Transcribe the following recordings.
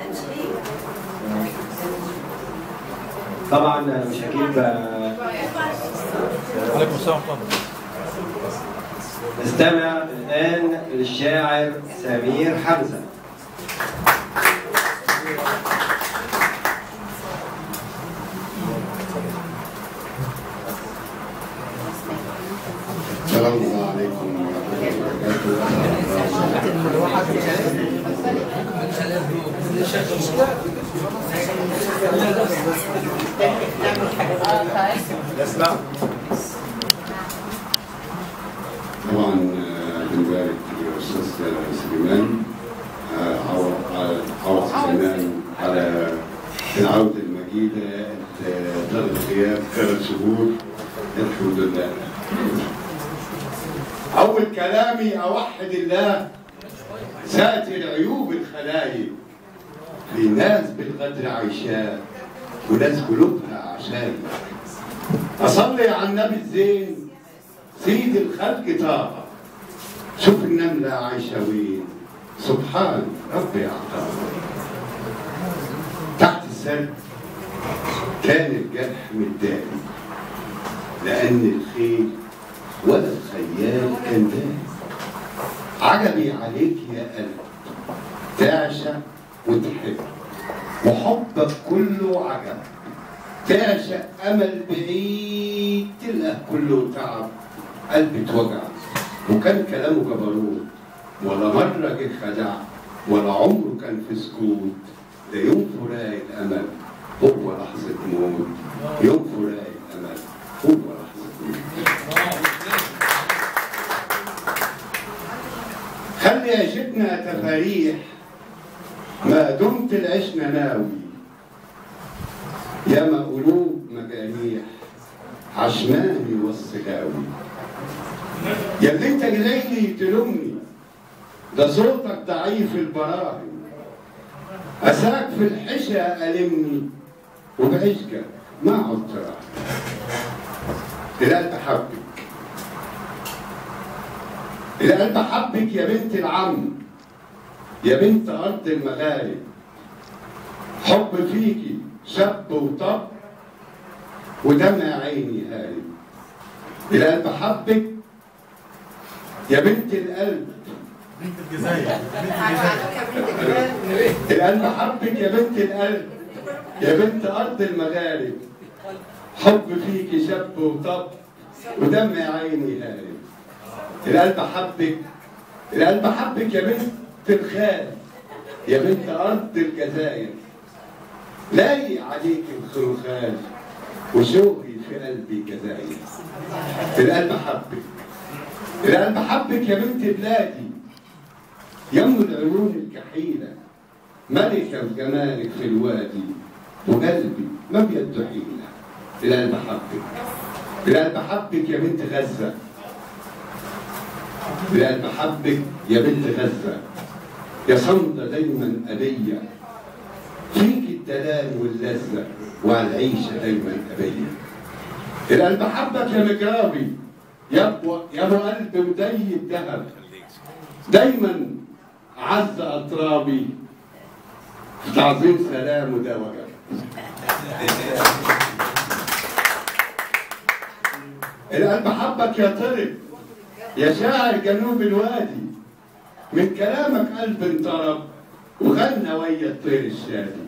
طبعا أنا مش هجيب آه، عليكم السلام ورحمه الله نستمع الآن للشاعر سمير حمزة السلام الله عليكم ورحمة الله وبركاته طبعا آه، بنبارك للأستاذ سليمان آه، عوض على- عوض سليمان على العودة المجيدة ثلاث غياب ثلاث شهور الحمد لله أول كلامي أوحد الله ساتر عيوب الخلايق في ناس بالقدر عيشاه وناس قلوبها عشان أصلي على النبي الزين سيد الخلق طه شوف النملة عايشة وين سبحان ربي أعطاها تحت السرد كان الجرح متداري لأن الخيل ولا الخيال كان داري عجبي عليك يا قلب تعشق وتحب وحبك كله عجب تعشق امل بعيد تلقى كله تعب قلبي اتوجع وكان كلامه جبروت ولا مرة جه خدع ولا عمره كان في سكوت ده يوم فراق الامل هو لحظة موت يوم فراق الامل هو لحظة موت خلي عيشتنا تفاريح ما دمت العشنا ناوي ياما قلوب مجانيح عشماني والسلاوي يا اللي انت جاي تلومني ده صوتك ضعيف البراهن أساك في الحشا ألمني وبعشقك ما عدت راح القلب حبك القلب حبك يا بنت العم يا بنت أرض المغارب حب فيكي شاب وطب ودمع عيني هارب القلب حبك يا بنت القلب القلب حبك يا بنت القلب يا بنت أرض المغارب حب فيكي شاب وطب ودمع عيني هارب القلب حبك القلب حبك يا بنت الخال يا بنت أرض الجزائر لايق عليك الخلخال وشوقي في قلبي جزائر القلب حبك القلب حبك يا بنت بلادي يم العيون الكحيلة ملكة بجمالك في الوادي وقلبي ما بيده حيلة القلب حبك القلب حبك يا بنت غزة القلب حبك يا بنت غزة يا صمدة دايما أبية فيك الدلال واللذة والعيشة دايما أبية القلب حبك يا مجرابي يا ابو يا ابو قلب مديب ذهب دايما عز اطرابي في تعظيم سلام وده وجب القلب حبك يا طرب يا شاعر جنوب الوادي من كلامك قلب انطرب وغنى ويا الطير الشادي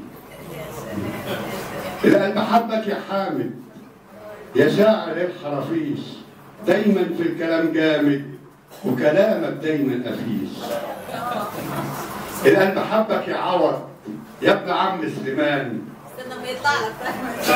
القلب حبك يا حامد يا شاعر الحرافيش دايما في الكلام جامد وكلامك دايما افيش القلب حبك يا عوض يا ابن عم سليمان استنى ما يطلع لك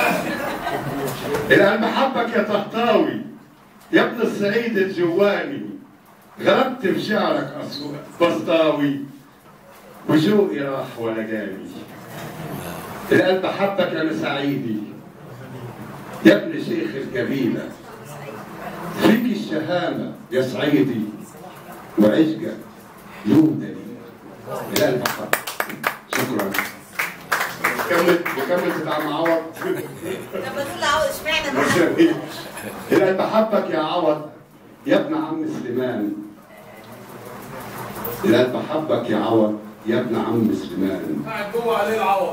القلب حبك يا طهطاوي يا ابن الصعيد الجواني غرقت في شعرك أصو- بسطاوي وشوقي راح ولا جاني القلب حبك يا مسعيدي يا ابن شيخ القبيلة فيك الشهامة يا صعيدي وعشقك يودني القلب حبك شكرا كمل وكمل تبع معوض طب بس لا عاوز اشمعنى ده؟ القلب حبك يا عوض يا ابن عم سليمان القلب حبك يا عوض يا ابن عم سليمان قاعد جوه عليه العوض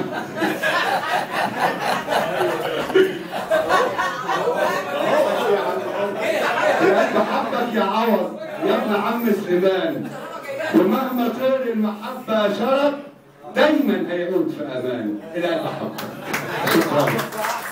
يا قلب حبك يا عوض يا ابن عم سليمان ومهما طول المحبة شرف دايما هيعود في امان الى قلب حبك شكرا